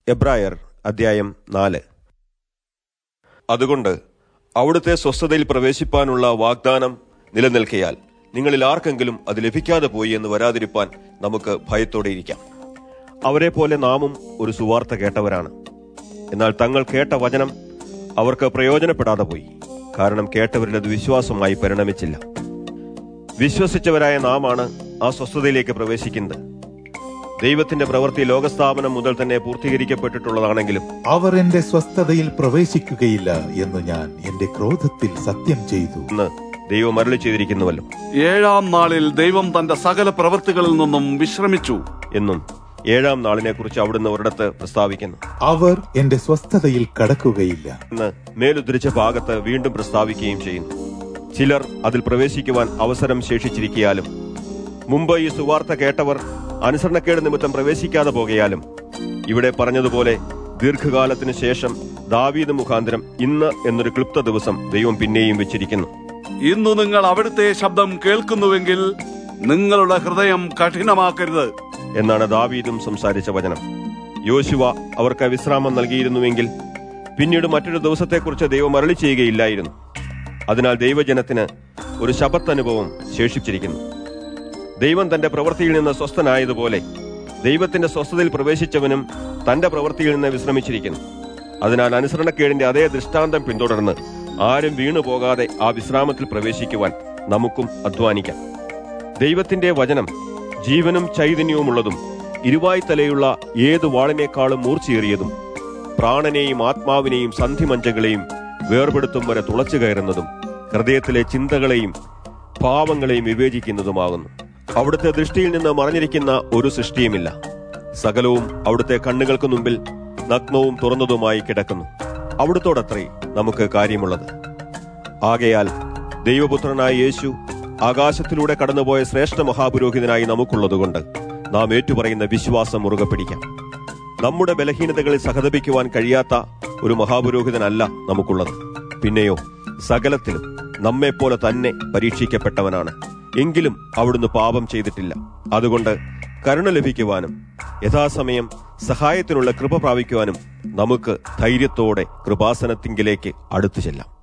എബ്രായർ അധ്യായം നാല് അതുകൊണ്ട് അവിടുത്തെ സ്വസ്ഥതയിൽ പ്രവേശിപ്പാനുള്ള വാഗ്ദാനം നിലനിൽക്കയാൽ നിങ്ങളിൽ ആർക്കെങ്കിലും അത് ലഭിക്കാതെ പോയി എന്ന് വരാതിരിപ്പാൻ നമുക്ക് ഭയത്തോടെ ഇരിക്കാം അവരെ പോലെ നാമും ഒരു സുവാർത്ത കേട്ടവരാണ് എന്നാൽ തങ്ങൾ കേട്ട വചനം അവർക്ക് പ്രയോജനപ്പെടാതെ പോയി കാരണം കേട്ടവരിൽ അത് വിശ്വാസമായി പരിണമിച്ചില്ല വിശ്വസിച്ചവരായ നാമാണ് ആ സ്വസ്ഥതയിലേക്ക് പ്രവേശിക്കുന്നത് ദൈവത്തിന്റെ പ്രവൃത്തി ലോകസ്ഥാപനം മുതൽ തന്നെ പൂർത്തീകരിക്കപ്പെട്ടിട്ടുള്ളതാണെങ്കിലും അവർ എന്റെ സ്വസ്ഥതയിൽ പ്രവേശിക്കുകയില്ല എന്ന് ഞാൻ എന്റെ ക്രോധത്തിൽ സത്യം ചെയ്തു ഇന്ന് ദൈവം അരളി ചെയ്തിരിക്കുന്നുവല്ലോ ഏഴാം നാളിൽ ദൈവം തന്റെ സകല പ്രവൃത്തികളിൽ നിന്നും വിശ്രമിച്ചു എന്നും ഏഴാം നാളിനെ കുറിച്ച് അവിടുന്ന് ഒരിടത്ത് പ്രസ്താവിക്കുന്നു അവർ എന്റെ സ്വസ്ഥതയിൽ കടക്കുകയില്ല എന്ന് മേലുദ്ധരിച്ച ഭാഗത്ത് വീണ്ടും പ്രസ്താവിക്കുകയും ചെയ്യുന്നു ചിലർ അതിൽ പ്രവേശിക്കുവാൻ അവസരം ശേഷിച്ചിരിക്കയാലും മുമ്പ് ഈ സുവാർത്ത കേട്ടവർ അനുസരണക്കേട് നിമിത്തം പ്രവേശിക്കാതെ പോകയാലും ഇവിടെ പറഞ്ഞതുപോലെ ദീർഘകാലത്തിന് ശേഷം ദാവീദ് മുഖാന്തരം ഇന്ന് എന്നൊരു ക്ലിപ്ത ദിവസം ദൈവം പിന്നെയും വെച്ചിരിക്കുന്നു ഇന്നു നിങ്ങൾ അവിടുത്തെ ശബ്ദം കേൾക്കുന്നുവെങ്കിൽ നിങ്ങളുടെ ഹൃദയം കഠിനമാക്കരുത് എന്നാണ് ദാവീദും സംസാരിച്ച വചനം യോശുവ അവർക്ക് വിശ്രാമം നൽകിയിരുന്നുവെങ്കിൽ പിന്നീട് മറ്റൊരു ദിവസത്തെക്കുറിച്ച് ദൈവം അരളി ചെയ്യുകയില്ലായിരുന്നു അതിനാൽ ദൈവജനത്തിന് ഒരു ശബത്ത് അനുഭവം ശേഷിച്ചിരിക്കുന്നു ദൈവം തന്റെ പ്രവൃത്തിയിൽ നിന്ന് സ്വസ്ഥനായതുപോലെ ദൈവത്തിന്റെ സ്വസ്ഥതയിൽ പ്രവേശിച്ചവനും തന്റെ പ്രവൃത്തിയിൽ നിന്ന് വിശ്രമിച്ചിരിക്കുന്നു അതിനാൽ അനുസരണക്കേടിന്റെ അതേ ദൃഷ്ടാന്തം പിന്തുടർന്ന് ആരും വീണു പോകാതെ ആ വിശ്രാമത്തിൽ പ്രവേശിക്കുവാൻ നമുക്കും അധ്വാനിക്കാം ദൈവത്തിന്റെ വചനം ജീവനും ചൈതന്യവുമുള്ളതും ഇരുവായ്ത്തലയുള്ള ഏതു വാളിനേക്കാളും മൂർച്ചയേറിയതും പ്രാണനെയും ആത്മാവിനെയും സന്ധിമഞ്ചകളെയും വേർപെടുത്തും വരെ തുളച്ചു കയറുന്നതും ഹൃദയത്തിലെ ചിന്തകളെയും ഭാവങ്ങളെയും വിവേചിക്കുന്നതുമാകുന്നു അവിടുത്തെ ദൃഷ്ടിയിൽ നിന്ന് മറഞ്ഞിരിക്കുന്ന ഒരു സൃഷ്ടിയുമില്ല സകലവും അവിടുത്തെ കണ്ണുകൾക്ക് മുമ്പിൽ നഗ്നവും തുറന്നതുമായി കിടക്കുന്നു അവിടുത്തോടത്രേ നമുക്ക് കാര്യമുള്ളത് ആകയാൽ ദൈവപുത്രനായ യേശു ആകാശത്തിലൂടെ കടന്നുപോയ ശ്രേഷ്ഠ മഹാപുരോഹിതനായി നമുക്കുള്ളതുകൊണ്ട് നാം ഏറ്റുപറയുന്ന വിശ്വാസം മുറുകെ പിടിക്കാം നമ്മുടെ ബലഹീനതകളിൽ സഹതപിക്കുവാൻ കഴിയാത്ത ഒരു മഹാപുരോഹിതനല്ല നമുക്കുള്ളത് പിന്നെയോ സകലത്തിലും നമ്മെപ്പോലെ തന്നെ പരീക്ഷിക്കപ്പെട്ടവനാണ് എങ്കിലും അവിടുന്ന് പാപം ചെയ്തിട്ടില്ല അതുകൊണ്ട് കരുണ ലഭിക്കുവാനും യഥാസമയം സഹായത്തിനുള്ള കൃപ പ്രാപിക്കുവാനും നമുക്ക് ധൈര്യത്തോടെ കൃപാസനത്തിങ്കിലേക്ക് അടുത്തു ചെല്ലാം